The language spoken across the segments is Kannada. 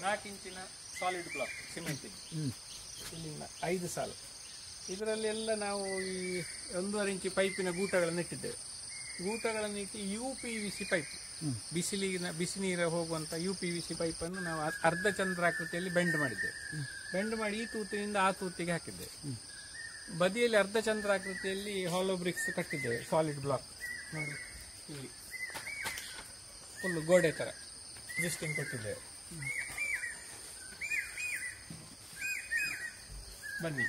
ನಾಲ್ಕು ಇಂಚಿನ ಸಾಲಿಡ್ ಬ್ಲಾಕ್ ಸಿಮೆಂಟ್ ಹ್ಞೂ ಇಲ್ಲಿಂದ ಐದು ಸಾಲು ಇದರಲ್ಲಿ ಎಲ್ಲ ನಾವು ಈ ಒಂದೂವರೆ ಇಂಚಿ ಪೈಪಿನ ಗೂಟಗಳನ್ನು ಇಟ್ಟಿದ್ದೇವೆ ಗೂಟಗಳನ್ನು ಇಟ್ಟು U P V C pipe ಬಿಸಿಲಿನ ಬಿಸಿ ನೀರು ಹೋಗುವಂಥ ಯು ಪಿ ವಿ ಸಿ ಪೈಪನ್ನು ನಾವು ಅರ್- ಅರ್ಧ ಚಂದ್ರಾಕೃತಿಯಲ್ಲಿ ಬೆಂಡ್ ಮಾಡಿದ್ದೇವೆ ಬೆಂಡ್ ಮಾಡಿ ಈ ತೂತಿನಿಂದ ಆ ತೂತಿಗೆ ಹಾಕಿದ್ದೇವೆ ಬದಿಯಲ್ಲಿ ಅರ್ಧ ಚಂದ್ರಾಕೃತಿಯಲ್ಲಿ ಹಾಲೋ ಬ್ರಿಕ್ಸ್ ಕಟ್ಟಿದ್ದೇವೆ ಸಾಲಿಡ್ ಬ್ಲಾಕ್ ನೋಡಿ ಇಲ್ಲಿ ಫುಲ್ ಗೋಡೆ ಥರ ಡಿಸ್ಟಿಂಗ್ ಕೊಟ್ಟಿದ್ದೇವೆ ಬನ್ನಿ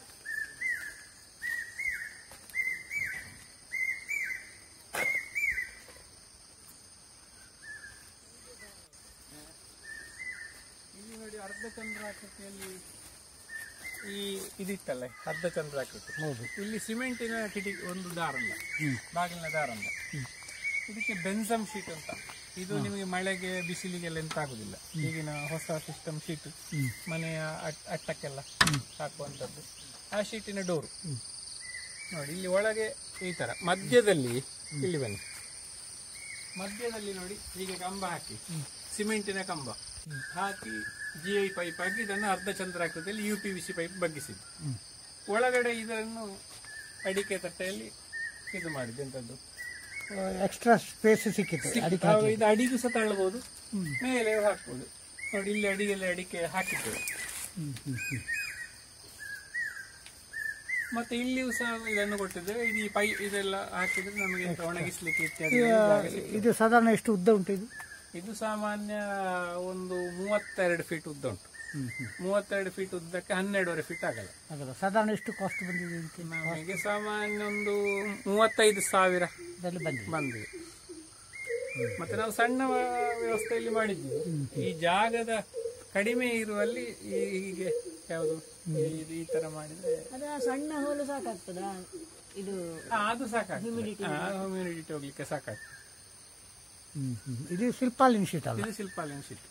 ಇಲ್ಲಿ ನೋಡಿ ಅರ್ಧ ಚಂದ್ರಾಕೃತಿಯಲ್ಲಿ ಈ ಇದಿತ್ತಲ್ಲ ಅರ್ಧ ಚಂದ್ರಾಕೃತಿ ಹೌದು ಇಲ್ಲಿ ಸಿಮೆಂಟಿನ ಕಿಟಕಿ ಒಂದು ದಾರಂದ ಬಾಗಿಲಿನ ದಾರಂದ ಇದಕ್ಕೆ ಬೆನ್ಸಮ್ ಶೀಟ್ ಅಂತ ಇದು ನಿಮಗೆ ಮಳೆಗೆ ಬಿಸಿಲಿಗೆಲ್ಲ ಎಂತ ಆಗುದಿಲ್ಲ ಈಗಿನ ಹೊಸ ಸಿಸ್ಟಮ್ ಶೀಟ್ ಮನೆಯ ಅಟ್- ಅಟ್ಟಕ್ಕೆಲ್ಲ ಹಾಕುವಂಥದ್ದು ಆ ಶೀಟಿನ ಡೋರು ನೋಡಿ ಇಲ್ಲಿ ಒಳಗೆ ಈ ತರ ಮಧ್ಯದಲ್ಲಿ ಇಲ್ಲಿ ಬನ್ನಿ ಮಧ್ಯದಲ್ಲಿ ನೋಡಿ ಹೀಗೆ ಕಂಬ ಹಾಕಿ ಸಿಮೆಂಟಿನ ಕಂಬ ಹಾಕಿ ಜಿ ಐ ಪೈಪ್ ಹಾಕಿ ಇದನ್ನು ಅರ್ಧ ಚಂದ್ರಾಕೃತಿಯಲ್ಲಿ U P V C pipe ಬಗ್ಗಿಸಿದ್ದು ಒಳಗಡೆ ಇದನ್ನು ಅಡಿಕೆ ತಟ್ಟೆಯಲ್ಲಿ ಇದು ಮಾಡಿದ್ದು ಎಂತದ್ದು ಎಕ್ಸ್ಟ್ರಾ ಸ್ಪೇಸ್ ಸಿಕ್ಕಿತ್ತು ಅಡಿಕೆ ನಾವು ಇದು ಅಡಿಗೂ ಸಹ ತಳ್ಳಬಹುದು ಮೇಲೆ ಹಾಕ್ಬೋದು ನೋಡಿ ಇಲ್ಲಿ ಅಡಿಗೆಲ್ಲ ಅಡಿಕೆ ಹಾಕಿದ್ದೇವೆ ಹ್ಮ್, ಹ್ಮ್, ಹ್ಮ್. ಮತ್ತೆ ಇಲ್ಲಿಯೂ ಸಹ ಇದನ್ನು ಕೊಟ್ಟಿದ್ದೇವೆ ಇದು ಈ ಪೈ ಇದೆಲ್ಲ ಹಾಕಿದ್ರೆ ನಮಗೆ ಎಂತ ಒಣಗಿಸ್ಲಿಕ್ಕೆ ಇತ್ಯಾದಿ ಜಾಗ ಸಿಗ್ತದೆ. ಇದು ಸಾಧಾರಣ ಎಷ್ಟು ಉದ್ದ ಉಂಟು ಇದು ಇದು ಸಾಮಾನ್ಯ ಒಂದು ಮೂವತ್ತೆರಡು ಫೀಟ್ ಉದ್ದ ಉಂಟು ಹ್ಮ್, ಹ್ಮ್. ಮೂವತ್ತೆರಡು ಫೀಟ್ ಉದ್ದಕ್ಕೆ ಹನ್ನೆರಡುವರೆ ಫೀಟ್ ಆಗಲ್ಲ ಆಗಲ್ಲ ಸಾಧಾರಣ ಎಷ್ಟು ಕಾಸ್ಟ್ ಬಂದಿದೆ ಇದಕ್ಕೆ ನಮಗೆ ಸಾಮಾನ್ಯ ಒಂದು ಮೂವತ್ತೈದು ಸಾವಿರ ಇದರಲ್ಲಿ ಬಂದಿದೆ ಬಂದಿದೆ ಮತ್ತೆ ನಾವು ಸಣ್ಣ ವ- ವ್ಯವಸ್ಥೆಯಲ್ಲಿ ಮಾಡಿದ್ವಿ ಈ ಜಾಗದ ಕಡಿಮೆ ಇರುವಲ್ಲಿ ಈ- ಹೀಗೆ ಯಾವುದು ಈ- ಈ ತರ ಮಾಡಿದ್ರೆ ಅದ ಸಣ್ಣ ಹೋಲು ಸಾಕಾಗ್ತದಾ ಇದು ಆ, ಅದು ಸಾಕಾಗ್ತದೆ ಹ್ಯೂಮಿಡಿಟಿ ಹೋಗ್ಲಿಕ್ಕೆ ಸಾಕಾಗ್ತದೆ ಹ್ಮ್, ಹ್ಮ್. ಇದು ಶಿಲ್ಪಾಲಿನ್ ಶೀಟ್ ಅಲ್ಲ ಇದು ಶಿಲ್ಪಾಲಿನ ಶೀಟ್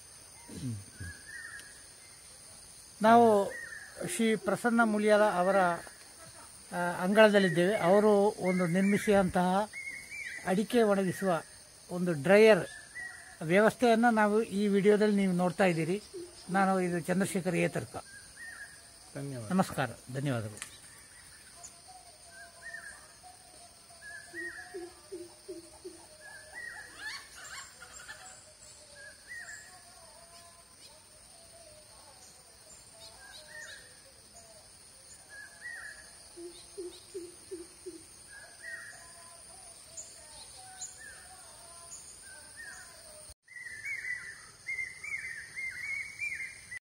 ನಾವು ಶ್ರೀ ಪ್ರಸನ್ನ ಮುಳಿಯಾರ ಅವರ ಆ, ಅಂಗಳದಲ್ಲಿದ್ದೇವೆ ಅವರು ಒಂದು ನಿರ್ಮಿಸಿದಂತಹ ಅಡಿಕೆ ಒಣಗಿಸುವ ಒಂದು ಡ್ರೈಯರ್ ವ್ಯವಸ್ಥೆಯನ್ನು ನಾವು ಈ ವಿಡಿಯೋದಲ್ಲಿ ನೀವು ನೋಡ್ತಾ ಇದ್ದೀರಿ ನಾನು ಇದು ಚಂದ್ರಶೇಖರ್ ಏತರ್ಕ ಧನ್ಯವಾದ ನಮಸ್ಕಾರ ಧನ್ಯವಾದಗಳು